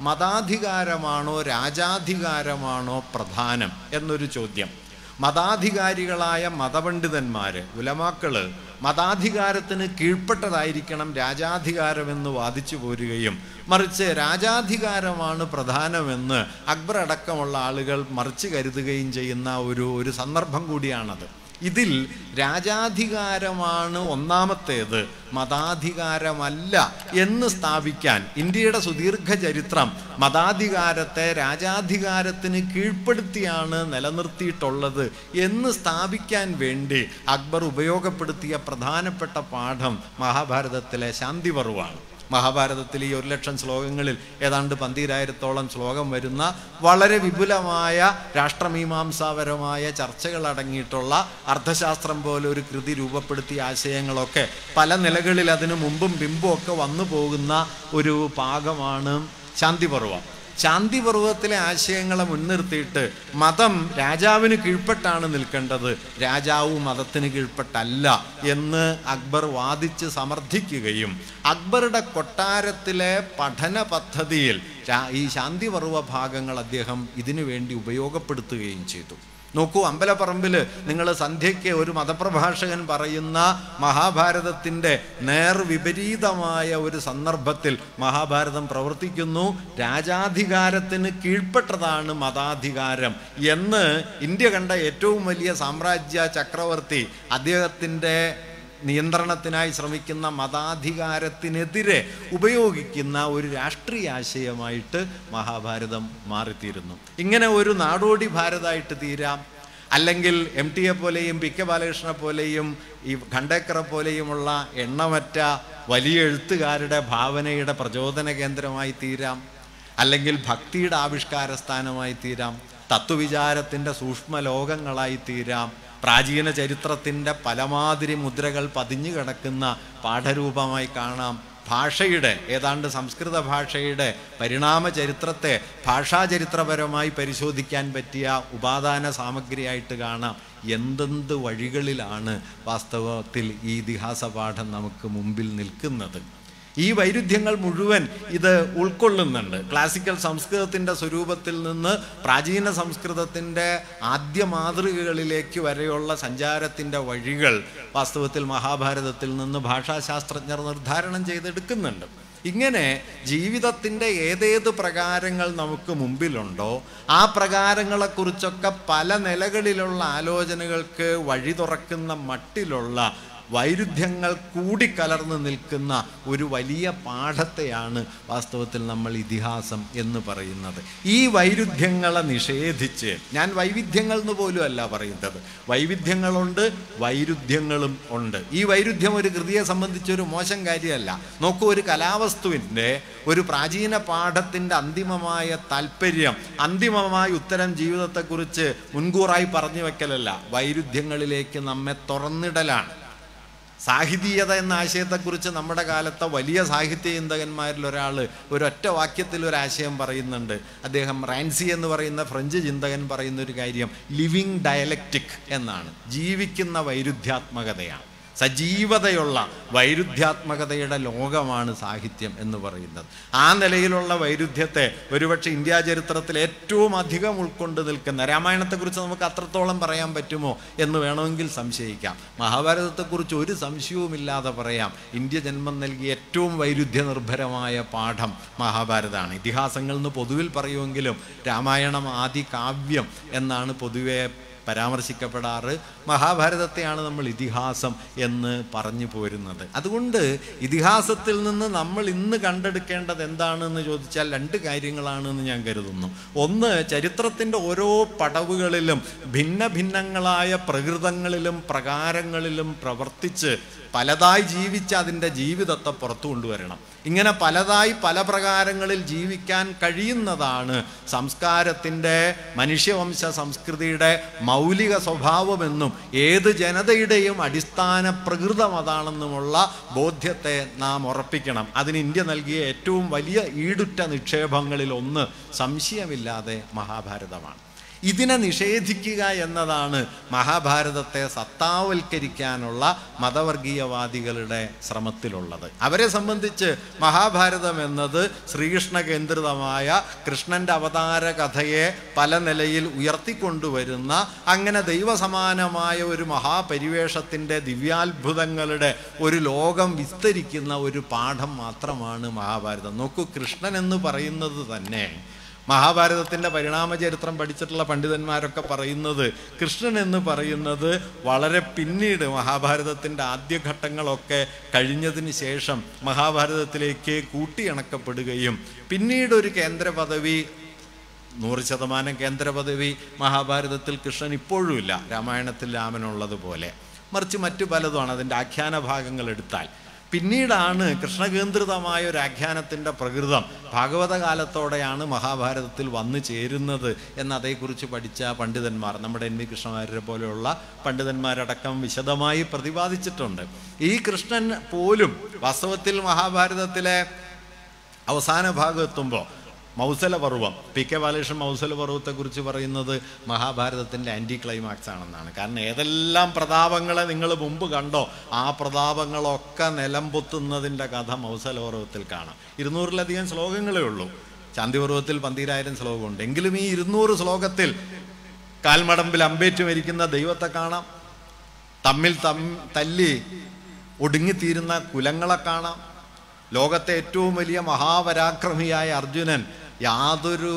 മതാധികാരമാണോ രാജാധികാരമാണോ പ്രധാനം എന്നൊരു ചോദ്യം മതാധികാരികളായ മതപണ്ഡിതന്മാർ ഉലമാക്കള് മതാധികാരത്തിന് കീഴ്പ്പെട്ടതായിരിക്കണം രാജാധികാരമെന്ന് വാദിച്ചു പോരുകയും മറിച്ച് രാജാധികാരമാണ് പ്രധാനമെന്ന് അക്ബർ അടക്കമുള്ള ആളുകൾ മറിച്ച് കരുതുകയും ചെയ്യുന്ന ഒരു ഒരു സന്ദർഭം കൂടിയാണത് ഇതിൽ രാജാധികാരമാണ് ഒന്നാമത്തേത് മതാധികാരമല്ല എന്ന് സ്ഥാപിക്കാൻ ഇന്ത്യയുടെ സുദീർഘ ചരിത്രം മതാധികാരത്തെ രാജാധികാരത്തിന് കീഴ്പ്പെടുത്തിയാണ് നിലനിർത്തിയിട്ടുള്ളത് എന്ന് സ്ഥാപിക്കാൻ വേണ്ടി അക്ബർ ഉപയോഗപ്പെടുത്തിയ പ്രധാനപ്പെട്ട പാഠം മഹാഭാരതത്തിലെ ശാന്തിപർവാണ് മഹാഭാരതത്തിൽ ഈ ഒരു ലക്ഷം ശ്ലോകങ്ങളിൽ ഏതാണ്ട് പന്തീരായിരത്തോളം ശ്ലോകം വരുന്ന വളരെ വിപുലമായ രാഷ്ട്രമീമാംസാപരമായ ചർച്ചകൾ അടങ്ങിയിട്ടുള്ള അർത്ഥശാസ്ത്രം പോലെ ഒരു കൃതി രൂപപ്പെടുത്തിയ ആശയങ്ങളൊക്കെ പല നിലകളിൽ അതിനു മുമ്പും പിമ്പും ഒക്കെ വന്നു പോകുന്ന ഒരു പാകമാണ് ശാന്തിപർവം ശാന്തിപർവത്തിലെ ആശയങ്ങളെ മുൻനിർത്തിയിട്ട് മതം രാജാവിന് കീഴ്പ്പെട്ടാണ് നിൽക്കേണ്ടത് രാജാവ് മതത്തിന് കീഴ്പ്പെട്ടല്ല എന്ന് അക്ബർ വാദിച്ച് സമർത്ഥിക്കുകയും അക്ബറുടെ കൊട്ടാരത്തിലെ പഠന പദ്ധതിയിൽ രാ- ഈ ശാന്തിപർവ ഭാഗങ്ങൾ അദ്ദേഹം ഇതിനു വേണ്ടി ഉപയോഗപ്പെടുത്തുകയും ചെയ്തു നോക്കൂ അമ്പലപ്പറമ്പിൽ നിങ്ങൾ സന്ധ്യയ്ക്ക് ഒരു മതപ്രഭാഷകൻ പറയുന്ന മഹാഭാരതത്തിൻ്റെ നേർവിപരീതമായ ഒരു സന്ദർഭത്തിൽ മഹാഭാരതം പ്രവർത്തിക്കുന്നു രാജാധികാരത്തിന് കീഴ്പ്പെട്ടതാണ് മതാധികാരം എന്ന് ഇന്ത്യ കണ്ട ഏറ്റവും വലിയ സാമ്രാജ്യ ചക്രവർത്തി അദ്ദേഹത്തിൻ്റെ നിയന്ത്രണത്തിനായി ശ്രമിക്കുന്ന മതാധികാരത്തിനെതിരെ ഉപയോഗിക്കുന്ന ഒരു രാഷ്ട്രീയ ആശയമായിട്ട് മഹാഭാരതം മാറിത്തീരുന്നു ഇങ്ങനെ ഒരു നാടോടി ഭാരതമായിട്ട് തീരാം അല്ലെങ്കിൽ എം ടിയെ പോലെയും പി കെ ബാലകൃഷ്ണനെ പോലെയും ഈ ഖണ്ടേക്കറെ പോലെയുമുള്ള എണ്ണമറ്റ വലിയ എഴുത്തുകാരുടെ ഭാവനയുടെ പ്രചോദന കേന്ദ്രമായി തീരാം അല്ലെങ്കിൽ ഭക്തിയുടെ ആവിഷ്കാര സ്ഥാനമായി തീരാം തത്വവിചാരത്തിൻ്റെ സൂക്ഷ്മ ലോകങ്ങളായി തീരാം പ്രാചീന ചരിത്രത്തിൻ്റെ പലമാതിരി മുദ്രകൾ പതിഞ്ഞു കിടക്കുന്ന പാഠരൂപമായി കാണാം ഭാഷയുടെ ഏതാണ്ട് സംസ്കൃത ഭാഷയുടെ പരിണാമ ചരിത്രത്തെ ഭാഷാചരിത്രപരമായി പരിശോധിക്കാൻ പറ്റിയ ഉപാദാന സാമഗ്രിയായിട്ട് കാണാം എന്തെന്ത് വഴികളിലാണ് വാസ്തവത്തിൽ ഈ ഇതിഹാസ പാഠം നമുക്ക് മുമ്പിൽ നിൽക്കുന്നത് ഈ വൈരുദ്ധ്യങ്ങൾ മുഴുവൻ ഇത് ഉൾക്കൊള്ളുന്നുണ്ട് ക്ലാസിക്കൽ സംസ്കൃതത്തിൻ്റെ സ്വരൂപത്തിൽ നിന്ന് പ്രാചീന സംസ്കൃതത്തിൻ്റെ ആദ്യ മാതൃകകളിലേക്ക് വരെയുള്ള സഞ്ചാരത്തിൻ്റെ വഴികൾ വാസ്തവത്തിൽ മഹാഭാരതത്തിൽ നിന്ന് ഭാഷാശാസ്ത്രജ്ഞർ നിർദ്ധാരണം ചെയ്തെടുക്കുന്നുണ്ട് ഇങ്ങനെ ജീവിതത്തിൻ്റെ ഏതേത് പ്രകാരങ്ങൾ നമുക്ക് മുമ്പിലുണ്ടോ ആ പ്രകാരങ്ങളെക്കുറിച്ചൊക്കെ പല നിലകളിലുള്ള ആലോചനകൾക്ക് വഴി തുറക്കുന്ന മട്ടിലുള്ള വൈരുദ്ധ്യങ്ങൾ കൂടിക്കലർന്ന് നിൽക്കുന്ന ഒരു വലിയ പാഠത്തെയാണ് വാസ്തവത്തിൽ നമ്മൾ ഇതിഹാസം എന്ന് പറയുന്നത് ഈ വൈരുദ്ധ്യങ്ങളെ നിഷേധിച്ച് ഞാൻ വൈവിധ്യങ്ങൾ എന്ന് പോലും അല്ല പറയുന്നത് വൈവിധ്യങ്ങളുണ്ട് വൈരുദ്ധ്യങ്ങളും ഉണ്ട് ഈ വൈരുദ്ധ്യം ഒരു കൃതിയെ സംബന്ധിച്ചൊരു മോശം കാര്യമല്ല നോക്കൂ ഒരു കലാവസ്തുവിൻ്റെ ഒരു പ്രാചീന പാഠത്തിൻ്റെ അന്തിമമായ താല്പര്യം അന്തിമമായ ഉത്തരം ജീവിതത്തെക്കുറിച്ച് മുൻകൂറായി പറഞ്ഞു വെക്കലല്ല വൈരുദ്ധ്യങ്ങളിലേക്ക് നമ്മെ തുറന്നിടലാണ് സാഹിതീയത എന്ന ആശയത്തെക്കുറിച്ച് നമ്മുടെ കാലത്തെ വലിയ സാഹിത്യ ചിന്തകന്മാരിൽ ഒരാൾ ഒരൊറ്റ വാക്യത്തിൽ ഒരു ആശയം പറയുന്നുണ്ട് അദ്ദേഹം റാൻസി എന്ന് പറയുന്ന ഫ്രഞ്ച് ചിന്തകൻ പറയുന്ന ഒരു കാര്യം ലിവിങ് ഡയലക്റ്റിക് എന്നാണ് ജീവിക്കുന്ന വൈരുദ്ധ്യാത്മകതയാണ് സജീവതയുള്ള വൈരുദ്ധ്യാത്മകതയുടെ ലോകമാണ് സാഹിത്യം എന്ന് പറയുന്നത് ആ നിലയിലുള്ള വൈരുദ്ധ്യത്തെ ഒരുപക്ഷെ ഇന്ത്യാ ചരിത്രത്തിൽ ഏറ്റവും അധികം ഉൾക്കൊണ്ട് നിൽക്കുന്ന രാമായണത്തെക്കുറിച്ച് നമുക്ക് അത്രത്തോളം പറയാൻ പറ്റുമോ എന്ന് വേണമെങ്കിൽ സംശയിക്കാം മഹാഭാരതത്തെക്കുറിച്ച് ഒരു സംശയവുമില്ലാതെ പറയാം ഇന്ത്യ ജന്മം നൽകിയ ഏറ്റവും വൈരുദ്ധ്യ നിർഭരമായ പാഠം മഹാഭാരതമാണ് ഇതിഹാസങ്ങൾ എന്ന് പൊതുവിൽ പറയുമെങ്കിലും രാമായണം ആദി കാവ്യം എന്നാണ് പൊതുവെ പരാമർശിക്കപ്പെടാറ് മഹാഭാരതത്തെയാണ് നമ്മൾ ഇതിഹാസം എന്ന് പറഞ്ഞു പോരുന്നത് അതുകൊണ്ട് ഇതിഹാസത്തിൽ നിന്ന് നമ്മൾ ഇന്ന് കണ്ടെടുക്കേണ്ടത് എന്താണെന്ന് ചോദിച്ചാൽ രണ്ട് കാര്യങ്ങളാണെന്ന് ഞാൻ കരുതുന്നു ഒന്ന് ചരിത്രത്തിൻ്റെ ഓരോ പടവുകളിലും ഭിന്ന ഭിന്നങ്ങളായ പ്രകൃതങ്ങളിലും പ്രകാരങ്ങളിലും പ്രവർത്തിച്ച് പലതായി ജീവിച്ച് അതിൻ്റെ ജീവിതത്തെ പുറത്തു കൊണ്ടുവരണം ഇങ്ങനെ പലതായി പല പ്രകാരങ്ങളിൽ ജീവിക്കാൻ കഴിയുന്നതാണ് സംസ്കാരത്തിൻ്റെ മനുഷ്യവംശ സംസ്കൃതിയുടെ മൗലിക സ്വഭാവമെന്നും ഏത് ജനതയുടെയും അടിസ്ഥാന പ്രകൃതം അതാണെന്നുമുള്ള ബോധ്യത്തെ നാം ഉറപ്പിക്കണം അതിന് ഇന്ത്യ നൽകിയ ഏറ്റവും വലിയ ഈടുറ്റ നിക്ഷേപങ്ങളിൽ ഒന്ന് സംശയമില്ലാതെ മഹാഭാരതമാണ് ഇതിനെ നിഷേധിക്കുക എന്നതാണ് മഹാഭാരതത്തെ സത്താവൽക്കരിക്കാനുള്ള മതവർഗീയവാദികളുടെ ശ്രമത്തിലുള്ളത് അവരെ സംബന്ധിച്ച് മഹാഭാരതം എന്നത് ശ്രീകൃഷ്ണ കേന്ദ്രിതമായ കൃഷ്ണന്റെ അവതാര കഥയെ പല നിലയിൽ ഉയർത്തിക്കൊണ്ടുവരുന്ന അങ്ങനെ ദൈവസമാനമായ ഒരു മഹാപരിവേഷത്തിൻ്റെ ദിവ്യാത്ഭുതങ്ങളുടെ ഒരു ലോകം വിസ്തരിക്കുന്ന ഒരു പാഠം മാത്രമാണ് മഹാഭാരതം നോക്കൂ കൃഷ്ണൻ എന്ന് പറയുന്നത് തന്നെ മഹാഭാരതത്തിൻ്റെ പരിണാമചരിത്രം പഠിച്ചിട്ടുള്ള പണ്ഡിതന്മാരൊക്കെ പറയുന്നത് കൃഷ്ണൻ എന്ന് പറയുന്നത് വളരെ പിന്നീട് മഹാഭാരതത്തിൻ്റെ ആദ്യഘട്ടങ്ങളൊക്കെ കഴിഞ്ഞതിന് ശേഷം മഹാഭാരതത്തിലേക്ക് കൂട്ടിയിണക്കപ്പെടുകയും പിന്നീട് ഒരു കേന്ദ്ര പദവി നൂറ് ശതമാനം കേന്ദ്ര പദവി മഹാഭാരതത്തിൽ കൃഷ്ണൻ ഇപ്പോഴും ഇല്ല രാമായണത്തിൽ രാമനുള്ളതുപോലെ മറിച്ച് മറ്റു പലതുമാണ് അതിൻ്റെ ആഖ്യാന ഭാഗങ്ങൾ എടുത്താൽ പിന്നീടാണ് കൃഷ്ണകേന്ദ്രിതമായ ഒരു ആഖ്യാനത്തിൻ്റെ പ്രകൃതം ഭാഗവത കാലത്തോടെയാണ് മഹാഭാരതത്തിൽ വന്നു ചേരുന്നത് എന്ന് അതേക്കുറിച്ച് പഠിച്ച പണ്ഡിതന്മാർ നമ്മുടെ എൻ വി കൃഷ്ണമാരെ പോലെയുള്ള പണ്ഡിതന്മാരടക്കം വിശദമായി പ്രതിപാദിച്ചിട്ടുണ്ട് ഈ കൃഷ്ണൻ പോലും വാസ്തവത്തിൽ മഹാഭാരതത്തിലെ അവസാന ഭാഗം എത്തുമ്പോൾ മൗസല പർവ്വം പി കെ ബാലകൃഷ്ണൻ മൗസല പർവ്വത്തെക്കുറിച്ച് പറയുന്നത് മഹാഭാരതത്തിൻ്റെ ആൻറ്റി ക്ലൈമാക്സ് ആണെന്നാണ് കാരണം ഏതെല്ലാം പ്രതാപങ്ങളെ നിങ്ങൾ മുമ്പ് കണ്ടോ ആ പ്രതാപങ്ങളൊക്കെ നിലംപൊത്തുന്നതിൻ്റെ കഥ മൗസല പർവ്വത്തിൽ കാണാം ഇരുന്നൂറിലധികം ശ്ലോകങ്ങളേ ഉള്ളൂ ശാന്തിപർവ്വത്തിൽ പന്തിരായിരം ശ്ലോകമുണ്ട് എങ്കിലും ഈ ഇരുന്നൂറ് ശ്ലോകത്തിൽ കാൽമടമ്പിൽ അമ്പേറ്റ് മരിക്കുന്ന ദൈവത്തെ കാണാം തമ്മിൽ തം തല്ലി ഒടുങ്ങിത്തീരുന്ന കുലങ്ങളെ കാണാം ലോകത്തെ ഏറ്റവും വലിയ മഹാപരാക്രമിയായ അർജുനൻ യാതൊരു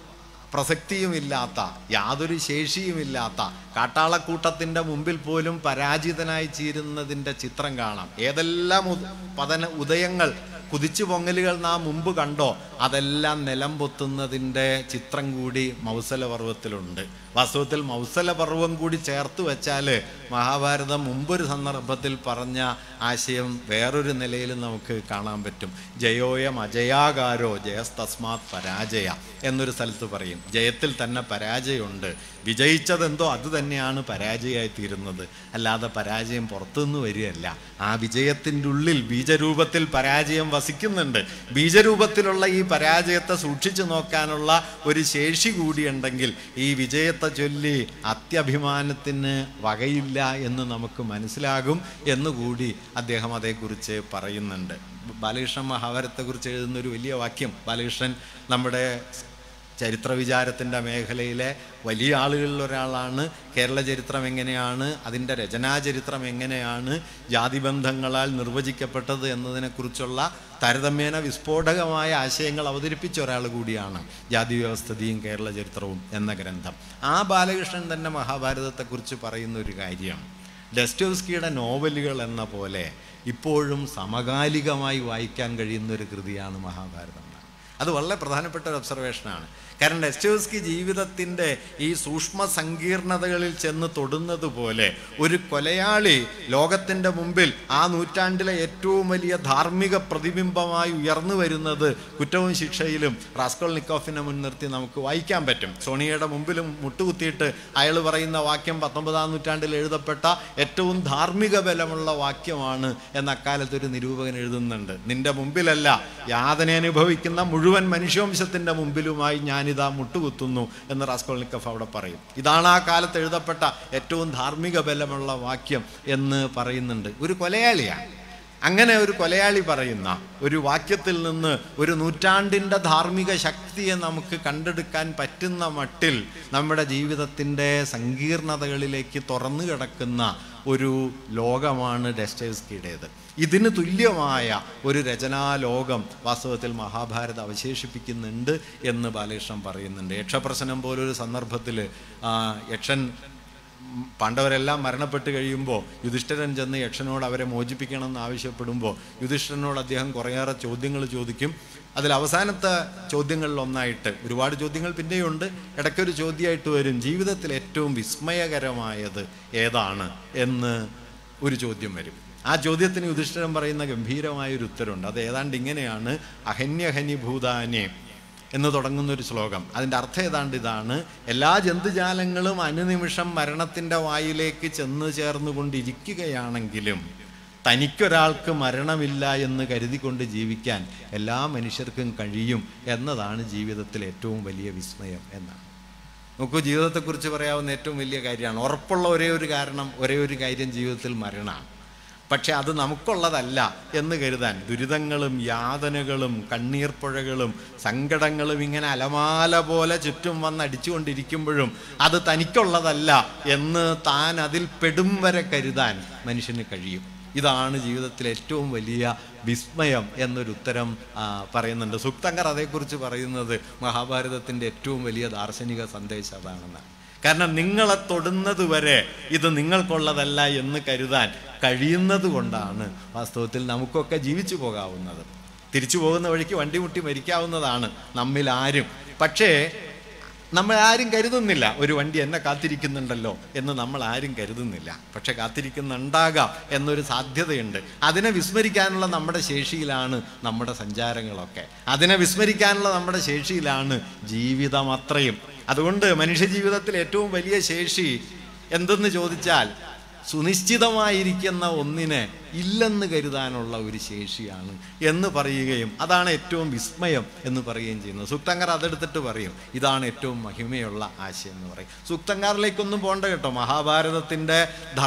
പ്രസക്തിയുമില്ലാത്ത യാതൊരു ശേഷിയുമില്ലാത്ത കാട്ടാളക്കൂട്ടത്തിൻ്റെ മുമ്പിൽ പോലും പരാജിതനായി ചീരുന്നതിൻ്റെ ചിത്രം കാണാം ഏതെല്ലാം ഉദ- പതന ഉദയങ്ങൾ കുതിച്ചു പൊങ്ങലുകൾ നാം മുമ്പ് കണ്ടോ അതെല്ലാം നിലം പൊത്തുന്നതിൻ്റെ ചിത്രം കൂടി മൗസല പർവ്വത്തിലുണ്ട് വാസ്തവത്തിൽ മൗസല പർവ്വം കൂടി ചേർത്ത് വെച്ചാൽ മഹാഭാരതം മുമ്പൊരു സന്ദർഭത്തിൽ പറഞ്ഞ ആശയം വേറൊരു നിലയിൽ നമുക്ക് കാണാൻ പറ്റും ജയോയം അജയാകാരോ ജയസ്തസ്മാത് പരാജയ എന്നൊരു സ്ഥലത്ത് പറയും ജയത്തിൽ തന്നെ പരാജയമുണ്ട് വിജയിച്ചതെന്തോ അത് തന്നെയാണ് പരാജയമായി തീരുന്നത് അല്ലാതെ പരാജയം പുറത്തുനിന്ന് വരികയല്ല ആ വിജയത്തിൻ്റെ ഉള്ളിൽ ബീജരൂപത്തിൽ പരാജയം വസിക്കുന്നുണ്ട് ബീജരൂപത്തിലുള്ള ഈ പരാജയത്തെ സൂക്ഷിച്ചു നോക്കാനുള്ള ഒരു ശേഷി കൂടിയുണ്ടെങ്കിൽ ഈ വിജയത്തെ ചൊല്ലി അത്യഭിമാനത്തിന് വകയില്ല എന്ന് നമുക്ക് മനസ്സിലാകും എന്നുകൂടി അദ്ദേഹം അതേക്കുറിച്ച് പറയുന്നുണ്ട് ബാലകൃഷ്ണൻ മഹാഭാരതത്തെക്കുറിച്ച് എഴുതുന്ന ഒരു വലിയ വാക്യം ബാലകൃഷ്ണൻ നമ്മുടെ ചരിത്ര വിചാരത്തിൻ്റെ മേഖലയിലെ വലിയ ആളുകളിൽ ഒരാളാണ് കേരള ചരിത്രം എങ്ങനെയാണ് അതിൻ്റെ രചനാചരിത്രം എങ്ങനെയാണ് ജാതിബന്ധങ്ങളാൽ നിർവചിക്കപ്പെട്ടത് എന്നതിനെക്കുറിച്ചുള്ള താരതമ്യേന വിസ്ഫോടകമായ ആശയങ്ങൾ അവതരിപ്പിച്ച ഒരാൾ കൂടിയാണ് ജാതി വ്യവസ്ഥിതിയും കേരള ചരിത്രവും എന്ന ഗ്രന്ഥം ആ ബാലകൃഷ്ണൻ തന്നെ മഹാഭാരതത്തെക്കുറിച്ച് പറയുന്ന ഒരു കാര്യം ഡെസ്റ്റോസ്കിയുടെ നോവലുകൾ എന്ന പോലെ ഇപ്പോഴും സമകാലികമായി വായിക്കാൻ കഴിയുന്ന ഒരു കൃതിയാണ് മഹാഭാരതം അത് വളരെ പ്രധാനപ്പെട്ട ഒരു ഒബ്സർവേഷനാണ് കാരണം ഡെസ്റ്റോസ്കി ജീവിതത്തിൻ്റെ ഈ സൂക്ഷ്മ സങ്കീർണതകളിൽ ചെന്ന് തൊടുന്നത് പോലെ ഒരു കൊലയാളി ലോകത്തിൻ്റെ മുമ്പിൽ ആ നൂറ്റാണ്ടിലെ ഏറ്റവും വലിയ ധാർമ്മിക പ്രതിബിംബമായി ഉയർന്നു വരുന്നത് കുറ്റവും ശിക്ഷയിലും റാസ്കോൾ നിക്കോഫിനെ മുൻനിർത്തി നമുക്ക് വായിക്കാൻ പറ്റും സോണിയയുടെ മുമ്പിലും മുട്ടുകുത്തിയിട്ട് അയാൾ പറയുന്ന വാക്യം പത്തൊമ്പതാം നൂറ്റാണ്ടിൽ എഴുതപ്പെട്ട ഏറ്റവും ധാർമ്മിക ബലമുള്ള വാക്യമാണ് എന്ന അക്കാലത്ത് ഒരു നിരൂപകൻ എഴുതുന്നുണ്ട് നിന്റെ മുമ്പിലല്ല യാതന അനുഭവിക്കുന്ന മുഴുവൻ മനുഷ്യവംശത്തിൻ്റെ മുമ്പിലുമായി ഞാനിതാ മുട്ടുകുത്തുന്നു എന്ന് റാസ്കോൾനിക്കഫ് അവിടെ പറയും ഇതാണ് ആ കാലത്ത് എഴുതപ്പെട്ട ഏറ്റവും ധാർമ്മിക ബലമുള്ള വാക്യം എന്ന് പറയുന്നുണ്ട് ഒരു കൊലയാളിയാണ് അങ്ങനെ ഒരു കൊലയാളി പറയുന്ന ഒരു വാക്യത്തിൽ നിന്ന് ഒരു നൂറ്റാണ്ടിൻ്റെ ധാർമ്മിക ശക്തിയെ നമുക്ക് കണ്ടെടുക്കാൻ പറ്റുന്ന മട്ടിൽ നമ്മുടെ ജീവിതത്തിൻ്റെ സങ്കീർണതകളിലേക്ക് തുറന്നു കിടക്കുന്ന ഒരു ലോകമാണ് ഡെസ്റ്റേവ്സ്കിയുടേത് ഇതിന് തുല്യമായ ഒരു രചനാലോകം വാസ്തവത്തിൽ മഹാഭാരതം അവശേഷിപ്പിക്കുന്നുണ്ട് എന്ന് ബാലകൃഷ്ണൻ പറയുന്നുണ്ട് യക്ഷപ്രശ്നം പോലൊരു സന്ദർഭത്തിൽ യക്ഷൻ ഉം, പാണ്ഡവരെല്ലാം മരണപ്പെട്ട് കഴിയുമ്പോൾ യുധിഷ്ഠിരൻ ചെന്ന് യക്ഷനോട് അവരെ മോചിപ്പിക്കണമെന്ന് ആവശ്യപ്പെടുമ്പോൾ യുധിഷ്ഠിരനോട് അദ്ദേഹം കുറേയേറെ ചോദ്യങ്ങൾ ചോദിക്കും അതിൽ അവസാനത്തെ ചോദ്യങ്ങളിൽ ഒന്നായിട്ട് ഒരുപാട് ചോദ്യങ്ങൾ പിന്നെയുണ്ട് ഇടയ്ക്കൊരു ചോദ്യമായിട്ട് വരും ജീവിതത്തിൽ ഏറ്റവും വിസ്മയകരമായത് ഏതാണ് എന്ന് ഒരു ചോദ്യം വരും ആ ചോദ്യത്തിന് യുധിഷ്ഠിരൻ പറയുന്ന ഗംഭീരമായ ഒരു ഉത്തരവുണ്ട് അത് ഏതാണ്ട് ഇങ്ങനെയാണ് അഹന്യഹനി ഭൂതാനെ എന്ന് തുടങ്ങുന്ന ഒരു ശ്ലോകം അതിൻ്റെ അർത്ഥം ഏതാണ്ട് ഇതാണ് എല്ലാ ജന്തുജാലങ്ങളും അനുനിമിഷം മരണത്തിൻ്റെ വായിലേക്ക് ചെന്ന് ചേർന്നുകൊണ്ടിരിക്കുകയാണെങ്കിലും തനിക്കൊരാൾക്ക് മരണമില്ല എന്ന് കരുതിക്കൊണ്ട് ജീവിക്കാൻ എല്ലാ മനുഷ്യർക്കും കഴിയും എന്നതാണ് ജീവിതത്തിൽ ഏറ്റവും വലിയ വിസ്മയം എന്നാണ് നമുക്ക് ജീവിതത്തെക്കുറിച്ച് പറയാവുന്ന ഏറ്റവും വലിയ കാര്യമാണ് ഉറപ്പുള്ള ഒരേ ഒരു കാരണം ഒരേ ഒരു കാര്യം ജീവിതത്തിൽ മരണമാണ് പക്ഷെ അത് നമുക്കുള്ളതല്ല എന്ന് കരുതാൻ ദുരിതങ്ങളും യാതനകളും കണ്ണീർപ്പുഴകളും സങ്കടങ്ങളും ഇങ്ങനെ അലമാല പോലെ ചുറ്റും വന്ന് അടിച്ചുകൊണ്ടിരിക്കുമ്പോഴും അത് തനിക്കുള്ളതല്ല എന്ന് താൻ അതിൽ പെടും വരെ കരുതാൻ മനുഷ്യന് കഴിയും ഇതാണ് ജീവിതത്തിലെ ഏറ്റവും വലിയ വിസ്മയം എന്നൊരു ഉത്തരം ആ, പറയുന്നുണ്ട് സുക്തങ്കർ അതേക്കുറിച്ച് പറയുന്നത് മഹാഭാരതത്തിൻ്റെ ഏറ്റവും വലിയ ദാർശനിക സന്ദേശം അതാണെന്നാണ് കാരണം നിങ്ങളെ തൊടുന്നത് വരെ ഇത് നിങ്ങൾക്കുള്ളതല്ല എന്ന് കരുതാൻ കഴിയുന്നത് കൊണ്ടാണ് വാസ്തവത്തിൽ നമുക്കൊക്കെ ജീവിച്ചു പോകാവുന്നത് തിരിച്ചു പോകുന്ന വഴിക്ക് വണ്ടി മുട്ടി മരിക്കാവുന്നതാണ് നമ്മിൽ ആരും പക്ഷേ നമ്മൾ ആരും കരുതുന്നില്ല ഒരു വണ്ടി എന്നെ കാത്തിരിക്കുന്നുണ്ടല്ലോ എന്ന് നമ്മൾ ആരും കരുതുന്നില്ല പക്ഷെ കാത്തിരിക്കുന്നുണ്ടാകാം എന്നൊരു സാധ്യതയുണ്ട് അതിനെ വിസ്മരിക്കാനുള്ള നമ്മുടെ ശേഷിയിലാണ് നമ്മുടെ സഞ്ചാരങ്ങളൊക്കെ അതിനെ വിസ്മരിക്കാനുള്ള നമ്മുടെ ശേഷിയിലാണ് ജീവിതം അത്രയും അതുകൊണ്ട് മനുഷ്യജീവിതത്തിൽ ഏറ്റവും വലിയ ശേഷി എന്തെന്ന് ചോദിച്ചാൽ സുനിശ്ചിതമായിരിക്കുന്ന ഒന്നിനെ ഇല്ലെന്ന് കരുതാനുള്ള ഒരു ശേഷിയാണ് എന്ന് പറയുകയും അതാണ് ഏറ്റവും വിസ്മയം എന്ന് പറയുകയും ചെയ്യുന്നത് സുക്തങ്കർ അതെടുത്തിട്ട് പറയും ഇതാണ് ഏറ്റവും മഹിമയുള്ള ആശയം എന്ന് പറയും സുക്തങ്കാറിലേക്കൊന്നും പോണ്ട കേട്ടോ മഹാഭാരതത്തിൻ്റെ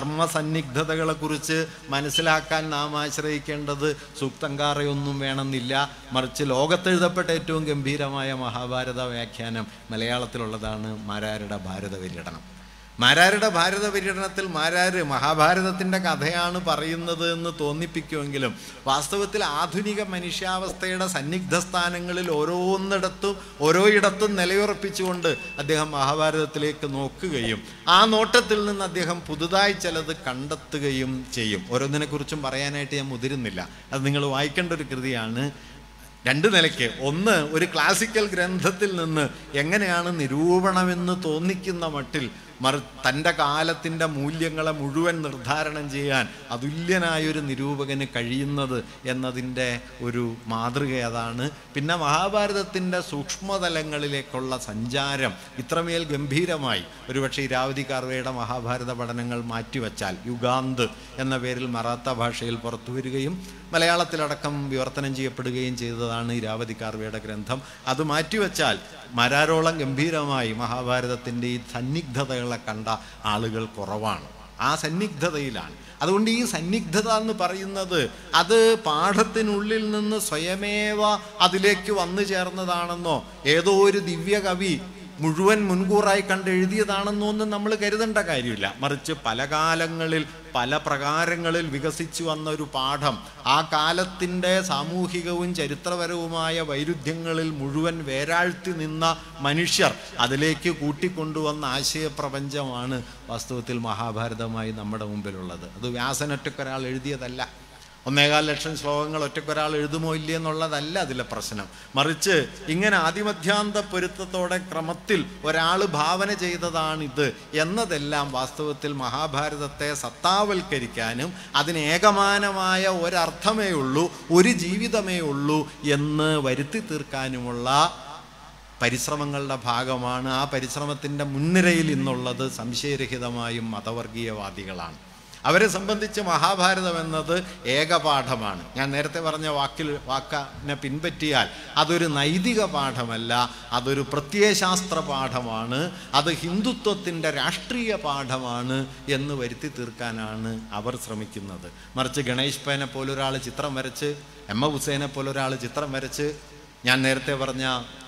ധർമ്മസന്നിഗ്ധതകളെക്കുറിച്ച് മനസ്സിലാക്കാൻ നാം ആശ്രയിക്കേണ്ടത് സൂക്തങ്കാറയൊന്നും വേണമെന്നില്ല മറിച്ച് ലോകത്തെഴുതപ്പെട്ട ഏറ്റവും ഗംഭീരമായ മഹാഭാരത വ്യാഖ്യാനം മലയാളത്തിലുള്ളതാണ് മാരാരുടെ ഭാരത പര്യടനം മാരാരുടെ ഭാരത പര്യടനത്തിൽ മാരാര് മഹാഭാരതത്തിൻ്റെ കഥയാണ് പറയുന്നത് എന്ന് തോന്നിപ്പിക്കുമെങ്കിലും വാസ്തവത്തിൽ ആധുനിക മനുഷ്യാവസ്ഥയുടെ സന്നിഗ്ധ സ്ഥാനങ്ങളിൽ ഓരോന്നിടത്തും ഓരോയിടത്തും നിലയുറപ്പിച്ചുകൊണ്ട് അദ്ദേഹം മഹാഭാരതത്തിലേക്ക് നോക്കുകയും ആ നോട്ടത്തിൽ നിന്ന് അദ്ദേഹം പുതുതായി ചിലത് കണ്ടെത്തുകയും ചെയ്യും ഓരോന്നിനെക്കുറിച്ചും പറയാനായിട്ട് ഞാൻ മുതിരുന്നില്ല അത് നിങ്ങൾ വായിക്കേണ്ട ഒരു കൃതിയാണ് രണ്ട് നിലയ്ക്ക് ഒന്ന് ഒരു ക്ലാസിക്കൽ ഗ്രന്ഥത്തിൽ നിന്ന് എങ്ങനെയാണ് നിരൂപണമെന്ന് തോന്നിക്കുന്ന മട്ടിൽ മറു തൻ്റെ കാലത്തിൻ്റെ മൂല്യങ്ങളെ മുഴുവൻ നിർദ്ധാരണം ചെയ്യാൻ അതുല്യനായൊരു നിരൂപകന് കഴിയുന്നത് എന്നതിൻ്റെ ഒരു മാതൃക അതാണ് പിന്നെ മഹാഭാരതത്തിൻ്റെ സൂക്ഷ്മതലങ്ങളിലേക്കുള്ള സഞ്ചാരം ഇത്രമേൽ ഗംഭീരമായി ഒരുപക്ഷെ ഇരാവതി കാർവയുടെ മഹാഭാരത പഠനങ്ങൾ മാറ്റിവെച്ചാൽ യുഗാന്ത് എന്ന പേരിൽ മറാത്ത ഭാഷയിൽ പുറത്തു വരികയും മലയാളത്തിലടക്കം വിവർത്തനം ചെയ്യപ്പെടുകയും ചെയ്തതാണ് ഇരാവതി കാർവയുടെ ഗ്രന്ഥം അത് മാറ്റിവെച്ചാൽ മരാരോളം ഗംഭീരമായി മഹാഭാരതത്തിൻ്റെ ഈ സന്നിഗ്ധതകളെ കണ്ട ആളുകൾ കുറവാണ് ആ സന്നിഗ്ധതയിലാണ് അതുകൊണ്ട് ഈ സന്നിഗ്ധത എന്ന് പറയുന്നത് അത് പാഠത്തിനുള്ളിൽ നിന്ന് സ്വയമേവ അതിലേക്ക് വന്നു ചേർന്നതാണെന്നോ ഏതോ ഒരു ദിവ്യ കവി മുഴുവൻ മുൻകൂറായി കണ്ട് എഴുതിയതാണെന്നോ ഒന്നും നമ്മൾ കരുതേണ്ട കാര്യമില്ല മറിച്ച് പല കാലങ്ങളിൽ പല പ്രകാരങ്ങളിൽ വികസിച്ചു വന്ന ഒരു പാഠം ആ കാലത്തിൻ്റെ സാമൂഹികവും ചരിത്രപരവുമായ വൈരുദ്ധ്യങ്ങളിൽ മുഴുവൻ വേരാഴ്ത്തി നിന്ന മനുഷ്യർ അതിലേക്ക് കൂട്ടിക്കൊണ്ടുവന്ന ആശയപ്രപഞ്ചമാണ് വാസ്തവത്തിൽ മഹാഭാരതമായി നമ്മുടെ മുമ്പിലുള്ളത് അത് വ്യാസനൊറ്റക്കൊരാൾ എഴുതിയതല്ല ഒന്നേകാൽ ലക്ഷം ശ്ലോകങ്ങൾ ഒറ്റക്കൊരാൾ എഴുതുമോ ഇല്ലേ എന്നുള്ളതല്ല അതിലെ പ്രശ്നം മറിച്ച് ഇങ്ങനെ ആദിമധ്യാന്ത പൊരുത്തത്തോടെ ക്രമത്തിൽ ഒരാൾ ഭാവന ചെയ്തതാണിത് എന്നതെല്ലാം വാസ്തവത്തിൽ മഹാഭാരതത്തെ സത്താവൽക്കരിക്കാനും അതിന് ഏകമാനമായ ഒരർത്ഥമേ ഉള്ളൂ ഒരു ജീവിതമേ ഉള്ളൂ എന്ന് വരുത്തി തീർക്കാനുമുള്ള പരിശ്രമങ്ങളുടെ ഭാഗമാണ് ആ പരിശ്രമത്തിൻ്റെ മുൻനിരയിൽ ഇന്നുള്ളത് സംശയരഹിതമായും മതവർഗീയവാദികളാണ് അവരെ സംബന്ധിച്ച് മഹാഭാരതം എന്നത് ഏകപാഠമാണ് ഞാൻ നേരത്തെ പറഞ്ഞ വാക്കിൽ വാക്കിനെ പിൻപറ്റിയാൽ അതൊരു നൈതിക പാഠമല്ല അതൊരു പ്രത്യയശാസ്ത്ര പാഠമാണ് അത് ഹിന്ദുത്വത്തിൻ്റെ രാഷ്ട്രീയ പാഠമാണ് എന്ന് വരുത്തി തീർക്കാനാണ് അവർ ശ്രമിക്കുന്നത് മറിച്ച് ഗണേഷ് പേനെ പോലൊരാൾ ചിത്രം വരച്ച് എം എ ഹുസൈനെ പോലൊരാൾ ചിത്രം വരച്ച് ഞാൻ നേരത്തെ പറഞ്ഞ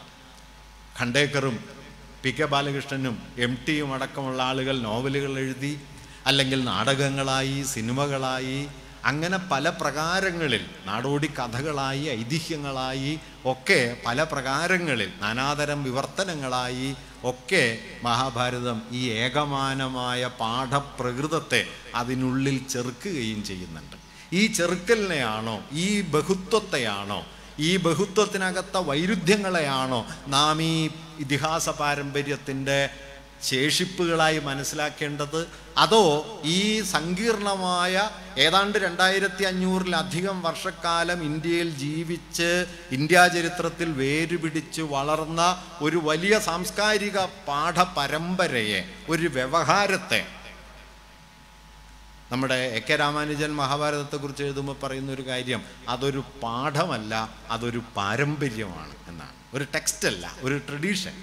ഖണ്ടേക്കറും പി കെ ബാലകൃഷ്ണനും എം ടിയും അടക്കമുള്ള ആളുകൾ നോവലുകൾ എഴുതി അല്ലെങ്കിൽ നാടകങ്ങളായി സിനിമകളായി അങ്ങനെ പല പ്രകാരങ്ങളിൽ നാടോടി കഥകളായി ഐതിഹ്യങ്ങളായി ഒക്കെ പല പ്രകാരങ്ങളിൽ നാനാതരം വിവർത്തനങ്ങളായി ഒക്കെ മഹാഭാരതം ഈ ഏകമാനമായ പാഠപ്രകൃതത്തെ അതിനുള്ളിൽ ചെറുക്കുകയും ചെയ്യുന്നുണ്ട് ഈ ചെറുക്കലിനെയാണോ ഈ ബഹുത്വത്തെയാണോ ഈ ബഹുത്വത്തിനകത്ത വൈരുദ്ധ്യങ്ങളെയാണോ നാം ഈ ഇതിഹാസ പാരമ്പര്യത്തിൻ്റെ ശേഷിപ്പുകളായി മനസ്സിലാക്കേണ്ടത് അതോ ഈ സങ്കീർണമായ ഏതാണ്ട് രണ്ടായിരത്തി അഞ്ഞൂറിലധികം വർഷക്കാലം ഇന്ത്യയിൽ ജീവിച്ച് ഇന്ത്യാ ചരിത്രത്തിൽ വേരുപിടിച്ച് വളർന്ന ഒരു വലിയ സാംസ്കാരിക പാഠപരമ്പരയെ ഒരു വ്യവഹാരത്തെ നമ്മുടെ എ കെ രാമാനുജൻ മഹാഭാരതത്തെക്കുറിച്ച് എഴുതുമ്പോൾ പറയുന്ന ഒരു കാര്യം അതൊരു പാഠമല്ല അതൊരു പാരമ്പര്യമാണ് എന്നാണ് ഒരു ടെക്സ്റ്റ് അല്ല ഒരു ട്രഡീഷൻ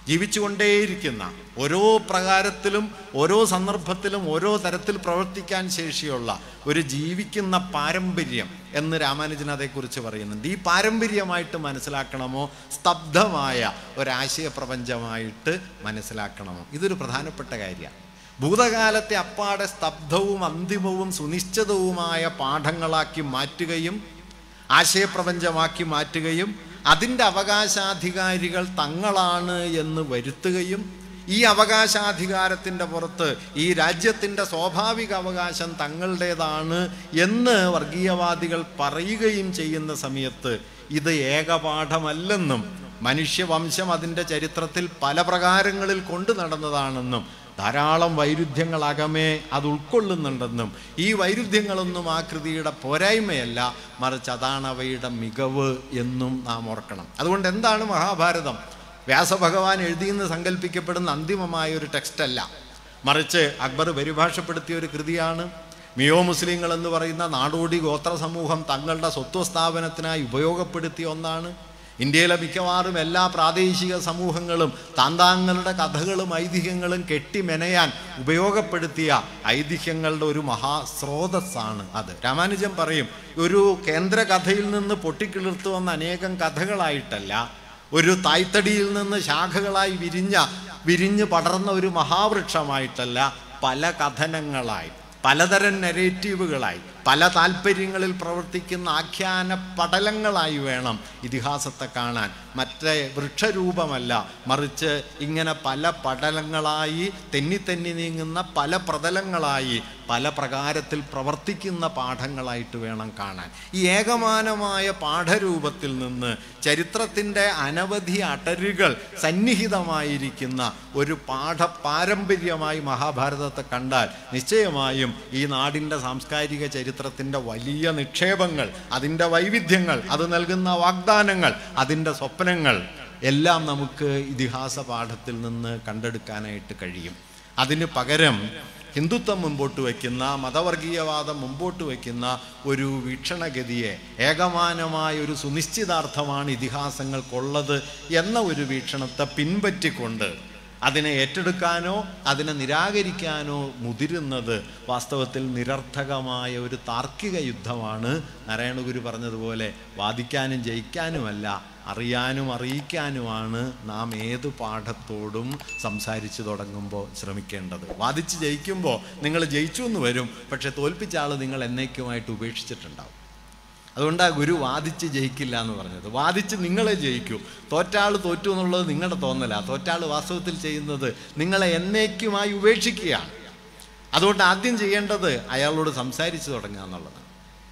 ജീവിച്ചുകൊണ്ടേയിരിക്കുന്ന ഓരോ പ്രകാരത്തിലും ഓരോ സന്ദർഭത്തിലും ഓരോ തരത്തിൽ പ്രവർത്തിക്കാൻ ശേഷിയുള്ള ഒരു ജീവിക്കുന്ന പാരമ്പര്യം എന്ന് രാമാനുജൻ അതേക്കുറിച്ച് പറയുന്നുണ്ട് ഈ പാരമ്പര്യമായിട്ട് മനസ്സിലാക്കണമോ സ്തബ്ധമായ ഒരാശയ പ്രപഞ്ചമായിട്ട് മനസ്സിലാക്കണമോ ഇതൊരു പ്രധാനപ്പെട്ട കാര്യമാണ് ഭൂതകാലത്തെ അപ്പാടെ സ്തബ്ധവും അന്തിമവും സുനിശ്ചിതവുമായ പാഠങ്ങളാക്കി മാറ്റുകയും ആശയപ്രപഞ്ചമാക്കി മാറ്റുകയും അതിൻ്റെ അവകാശാധികാരികൾ തങ്ങളാണ് എന്ന് വരുത്തുകയും ഈ അവകാശാധികാരത്തിൻ്റെ പുറത്ത് ഈ രാജ്യത്തിൻ്റെ സ്വാഭാവിക അവകാശം തങ്ങളുടേതാണ് എന്ന് വർഗീയവാദികൾ പറയുകയും ചെയ്യുന്ന സമയത്ത് ഇത് ഏകപാഠമല്ലെന്നും മനുഷ്യവംശം അതിൻ്റെ ചരിത്രത്തിൽ പല പ്രകാരങ്ങളിൽ കൊണ്ടു നടന്നതാണെന്നും ധാരാളം വൈരുദ്ധ്യങ്ങളകമേ അത് ഉൾക്കൊള്ളുന്നുണ്ടെന്നും ഈ വൈരുദ്ധ്യങ്ങളൊന്നും ആ കൃതിയുടെ പോരായ്മയല്ല മറിച്ച് അതാണ് അവയുടെ മികവ് എന്നും നാം ഓർക്കണം അതുകൊണ്ട് എന്താണ് മഹാഭാരതം വ്യാസഭഗവാൻ എഴുതിയെന്ന് സങ്കല്പിക്കപ്പെടുന്ന അന്തിമമായ ഒരു ടെക്സ്റ്റ് അല്ല മറിച്ച് അക്ബർ പരിഭാഷപ്പെടുത്തിയ ഒരു കൃതിയാണ് മിയോ മുസ്ലിങ്ങൾ എന്ന് പറയുന്ന നാടോടി ഗോത്ര സമൂഹം തങ്ങളുടെ സ്വത്വസ്ഥാപനത്തിനായി ഉപയോഗപ്പെടുത്തിയ ഒന്നാണ് ഇന്ത്യയിലെ മിക്കവാറും എല്ലാ പ്രാദേശിക സമൂഹങ്ങളും താന്താങ്ങളുടെ കഥകളും ഐതിഹ്യങ്ങളും കെട്ടിമെനയാൻ ഉപയോഗപ്പെടുത്തിയ ഐതിഹ്യങ്ങളുടെ ഒരു മഹാസ്രോതസ്സാണ് അത് രാമാനുജൻ പറയും ഒരു കേന്ദ്ര കഥയിൽ നിന്ന് പൊട്ടിക്കിളിർത്തു വന്ന അനേകം കഥകളായിട്ടല്ല ഒരു തായ്തടിയിൽ നിന്ന് ശാഖകളായി വിരിഞ്ഞ വിരിഞ്ഞ് പടർന്ന ഒരു മഹാവൃക്ഷമായിട്ടല്ല പല കഥനങ്ങളായി പലതരം നെറേറ്റീവുകളായി പല താല്പര്യങ്ങളിൽ പ്രവർത്തിക്കുന്ന ആഖ്യാന പടലങ്ങളായി വേണം ഇതിഹാസത്തെ കാണാൻ മറ്റേ വൃക്ഷരൂപമല്ല മറിച്ച് ഇങ്ങനെ പല പടലങ്ങളായി തെന്നി തെന്നി നീങ്ങുന്ന പല പ്രതലങ്ങളായി പല പ്രകാരത്തിൽ പ്രവർത്തിക്കുന്ന പാഠങ്ങളായിട്ട് വേണം കാണാൻ ഈ ഏകമാനമായ പാഠരൂപത്തിൽ നിന്ന് ചരിത്രത്തിൻ്റെ അനവധി അടരുകൾ സന്നിഹിതമായിരിക്കുന്ന ഒരു പാഠ പാരമ്പര്യമായി മഹാഭാരതത്തെ കണ്ടാൽ നിശ്ചയമായും ഈ നാടിൻ്റെ സാംസ്കാരിക ചരിത്രത്തിൻ്റെ വലിയ നിക്ഷേപങ്ങൾ അതിൻ്റെ വൈവിധ്യങ്ങൾ അത് നൽകുന്ന വാഗ്ദാനങ്ങൾ അതിൻ്റെ സ്വപ്നങ്ങൾ എല്ലാം നമുക്ക് ഇതിഹാസ പാഠത്തിൽ നിന്ന് കണ്ടെടുക്കാനായിട്ട് കഴിയും അതിന് പകരം ഹിന്ദുത്വം മുമ്പോട്ട് വയ്ക്കുന്ന മതവർഗീയവാദം മുമ്പോട്ട് വയ്ക്കുന്ന ഒരു വീക്ഷണഗതിയെ ഏകമാനമായ ഒരു സുനിശ്ചിതാർത്ഥമാണ് ഇതിഹാസങ്ങൾക്കുള്ളത് എന്ന ഒരു വീക്ഷണത്തെ പിൻപറ്റിക്കൊണ്ട് അതിനെ ഏറ്റെടുക്കാനോ അതിനെ നിരാകരിക്കാനോ മുതിരുന്നത് വാസ്തവത്തിൽ നിരർത്ഥകമായ ഒരു താർക്കിക യുദ്ധമാണ് നാരായണഗുരു പറഞ്ഞതുപോലെ വാദിക്കാനും ജയിക്കാനുമല്ല അറിയാനും അറിയിക്കാനുമാണ് നാം ഏത് പാഠത്തോടും സംസാരിച്ചു തുടങ്ങുമ്പോൾ ശ്രമിക്കേണ്ടത് വാദിച്ച് ജയിക്കുമ്പോൾ നിങ്ങൾ ജയിച്ചു എന്ന് വരും പക്ഷെ തോൽപ്പിച്ച ആൾ നിങ്ങൾ എന്നേക്കുമായിട്ട് ഉപേക്ഷിച്ചിട്ടുണ്ടാവും അതുകൊണ്ടാണ് ഗുരു വാദിച്ച് ജയിക്കില്ല എന്ന് പറഞ്ഞത് വാദിച്ച് നിങ്ങളെ ജയിക്കൂ തോറ്റാൾ തോറ്റു എന്നുള്ളത് നിങ്ങളുടെ തോന്നല തോറ്റാൾ വാസ്തവത്തിൽ ചെയ്യുന്നത് നിങ്ങളെ എന്നേക്കുമായി ഉപേക്ഷിക്കുകയാണ് അതുകൊണ്ട് ആദ്യം ചെയ്യേണ്ടത് അയാളോട് സംസാരിച്ചു തുടങ്ങുക എന്നുള്ളതാണ്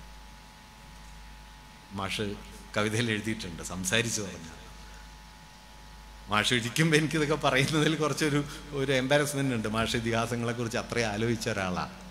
മാഷ് കവിതയിൽ എഴുതിയിട്ടുണ്ട് സംസാരിച്ചു തുടങ്ങുക മാഷ് ഇരിക്കുമ്പോൾ എനിക്കിതൊക്കെ പറയുന്നതിൽ കുറച്ചൊരു ഒരു എംബാരസ്മെൻ്റ് ഉണ്ട് മാഷ് ഇതിഹാസങ്ങളെക്കുറിച്ച് അത്രയും ആലോചിച്ച ഒരാളാണ്